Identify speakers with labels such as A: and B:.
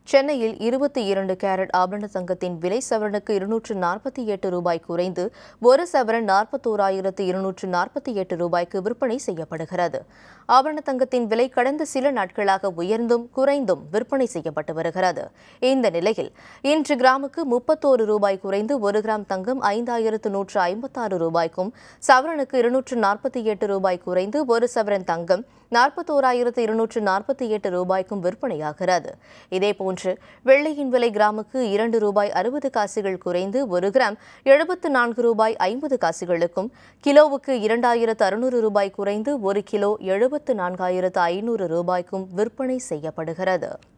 A: சென்னையில் இருபத்தி இரண்டு கேரட் ஆபரண தங்கத்தின் விலை சவரனுக்கு இருநூற்று நாற்பத்தி எட்டு ரூபாய் குறைந்து ஒரு சவரன் நாற்பத்தோராயிரத்து இருநூற்று நாற்பத்தி எட்டு ரூபாய்க்கு விற்பனை செய்யப்படுகிறது ஆபரண தங்கத்தின் விலை கடந்த சில நாட்களாக உயர்ந்தும் குறைந்தும் விற்பனை செய்யப்பட்டு வருகிறது இந்த நிலையில் இன்று கிராமுக்கு முப்பத்தோரு ரூபாய் குறைந்து ஒரு கிராம் தங்கம் ஐந்தாயிரத்து நூற்று ஐம்பத்தாறு ரூபாய்க்கும் சவரனுக்கு இருநூற்று நாற்பத்தி எட்டு ரூபாய் குறைந்து ஒரு சவரன் தங்கம் நாற்பத்தோராயிரத்து இருநூற்று நாற்பத்தி எட்டு ரூபாய்க்கும் விற்பனையாகிறது இதேபோன்று வெள்ளியின் விலை கிராமுக்கு இரண்டு ரூபாய் அறுபது காசுகள் குறைந்து ஒரு கிராம் எழுபத்து நான்கு ரூபாய் ஐம்பது காசுகளுக்கும் கிலோவுக்கு இரண்டாயிரத்து அறுநூறு ரூபாய் குறைந்து ஒரு கிலோ எழுபத்து நான்காயிரத்து ஐநூறு ரூபாய்க்கும் விற்பனை செய்யப்படுகிறது